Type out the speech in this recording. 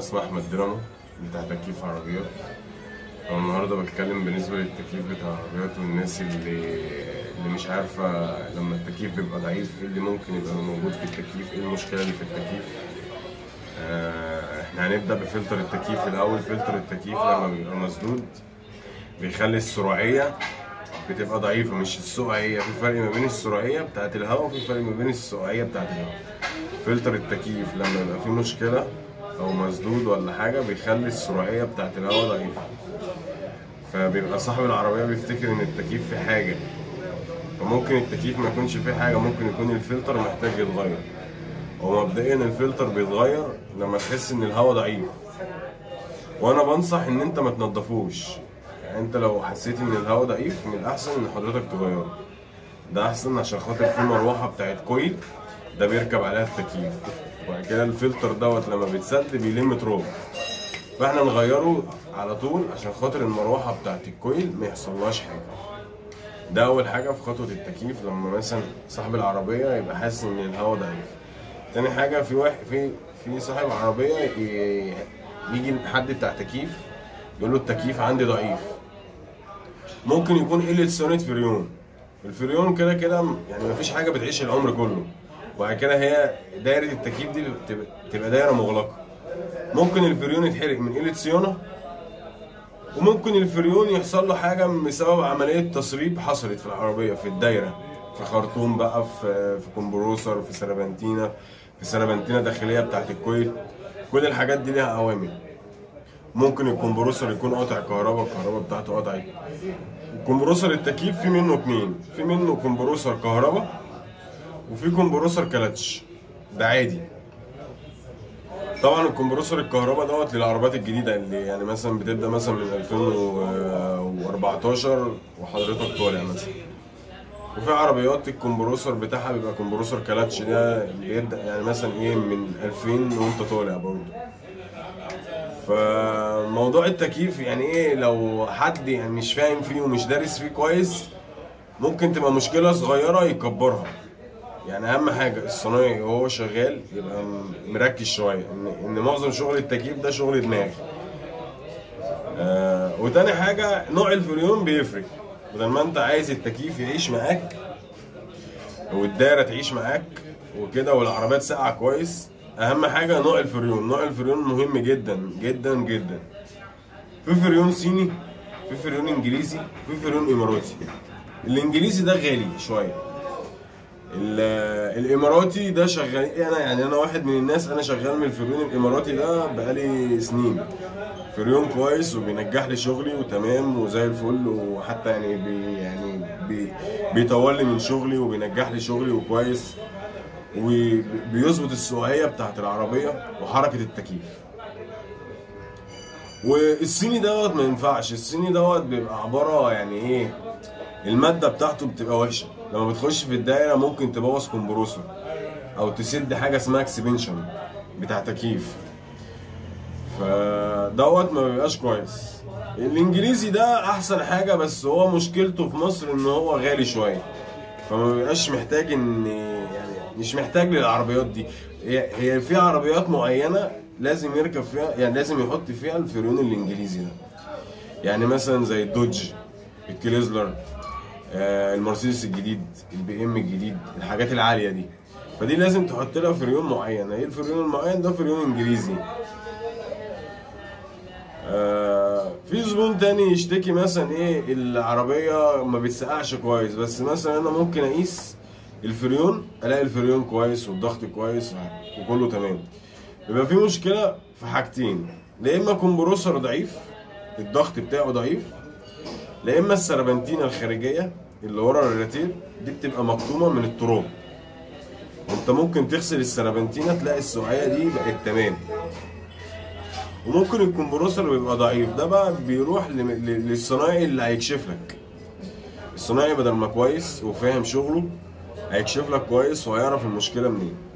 اسمي احمد درامو بتاع تكييف عربيات انا النهارده بتكلم بالنسبه للتكييف بتاع العربيات والناس اللي اللي مش عارفه لما التكييف بيبقى ضعيف ايه اللي ممكن يبقى موجود في التكييف ايه المشكله اللي في التكييف آه، احنا هنبدا بفلتر التكييف الاول فلتر التكييف لما بيبقى مسدود بيخلي السرعيه بتبقى ضعيفه مش السقعيه في فرق ما بين السرعيه بتاعت الهواء وفي فرق ما بين السقعيه بتاعت الهواء فلتر التكييف لما يبقى فيه مشكله او مسدود ولا حاجه بيخلي السرعيه بتاعت الهواء ضعيفه فبيبقى صاحب العربيه بيفتكر ان التكييف فيه حاجه فممكن التكييف ما يكونش فيه حاجه ممكن يكون الفلتر محتاج يتغير هو مبدئيا الفلتر بيتغير لما تحس ان الهواء ضعيف وانا بنصح ان انت ما تنضفوش يعني انت لو حسيت ان الهواء ضعيف من الاحسن ان حضرتك تغيره ده احسن عشان خاطر في مروحه بتاعت كويل ده بيركب عليها التكييف وبعد كده الفلتر دوت لما بيتسد بيلم تراب فاحنا نغيره على طول عشان خاطر المروحه بتاعت الكويل ما يحصلهاش حاجه ده اول حاجه في خطوه التكييف لما مثلا صاحب العربيه يبقى حاسس ان الهواء ضعيف تاني حاجه في واحد في في صاحب عربيه ي- يجي حد بتاع تكييف يقول له التكييف عندي ضعيف ممكن يكون قله صيانه فريون الفريون كده كده يعني مفيش حاجه بتعيش العمر كله وبعد كده هي دايره التكييف دي بتبقى- تبقى دايره مغلقه ممكن الفريون يتحرق من قله صيانه وممكن الفريون يحصل له حاجه بسبب عمليه تسريب حصلت في العربيه في الدايره في خرطوم بقى في في كومبروسر في سربنتينه في سربنتينه داخليه بتاعت الكويل كل الحاجات دي ليها عوامل ممكن الكمبروسر يكون قاطع كهرباء الكهرباء بتاعته قطعت كمبروسر التكييف في منه اتنين في منه كمبروسر كهرباء وفي كمبروسر كلاتش ده عادي طبعا الكمبروسر الكهرباء دوت للعربيات الجديده اللي يعني مثلا بتبدا مثلا من 2014 وحضرتك طالع مثلا وفي عربيات الكمبروسر بتاعها بيبقى كمبروسر كلاتش ده بيبدا يعني مثلا ايه من 2000 وانت طالع برضه فموضوع التكييف يعني ايه لو حد يعني مش فاهم فيه ومش دارس فيه كويس ممكن تبقى مشكله صغيره يكبرها يعني اهم حاجه الصنايعي وهو شغال يبقى م- مركز شويه ان ان معظم شغل التكييف ده شغل دماغ آه وتاني حاجه نوع الفريون بيفرق بدل ما انت عايز التكييف يعيش معاك والدايره تعيش معاك وكده والعربيات ساقعه كويس اهم حاجه نوع الفريون نوع الفريون مهم جدا جدا جدا في فريون صيني في فريون انجليزي في فريون اماراتي الانجليزي ده غالي شويه ال- الاماراتي ده شغال انا يعني انا واحد من الناس انا شغال من الفريون الاماراتي ده بقالي سنين فريون كويس وبينجح لي شغلي وتمام وزي الفل وحتى يعني بي يعني بي بيطول لي من شغلي وبينجح لي شغلي وكويس وبيظبط السقوعيه بتاعت العربيه وحركه التكييف والصيني دوت ما ينفعش الصيني دوت بيبقى عباره يعني ايه الماده بتاعته بتبقى وحشه لما بتخش في الدايره ممكن تبوظ كومبروسر او تسد حاجه اسمها اكسبنشن بتاع تكييف فدوت ما بيبقاش كويس الانجليزي ده احسن حاجه بس هو مشكلته في مصر ان هو غالي شويه فما بيبقاش محتاج ان يعني مش محتاج للعربيات دي هي هي في عربيات معينه لازم يركب فيها يعني لازم يحط فيها الفريون الانجليزي ده يعني مثلا زي الدوج الكريزلر آه، المرسيدس الجديد البي ام الجديد الحاجات العاليه دي فدي لازم تحط لها فريون معين ايه الفريون المعين ده فريون انجليزي آه، في زبون تاني يشتكي مثلا ايه العربيه ما بتسقعش كويس بس مثلا انا ممكن اقيس الفريون الاقي الفريون كويس والضغط كويس وكله تمام يبقى في مشكله في حاجتين لا اما كومبروسر ضعيف الضغط بتاعه ضعيف لا اما السربنتينه الخارجيه اللي ورا الراتير دي بتبقى مكتومه من التراب وانت ممكن تغسل السربنتينه تلاقي السقعيه دي بقت تمام وممكن الكمبروسر بيبقى ضعيف ده بقى بيروح ل- ل- للصنايعي اللي هيكشف لك الصنايعي بدل ما كويس وفاهم شغله هيكشف لك كويس وهيعرف المشكله منين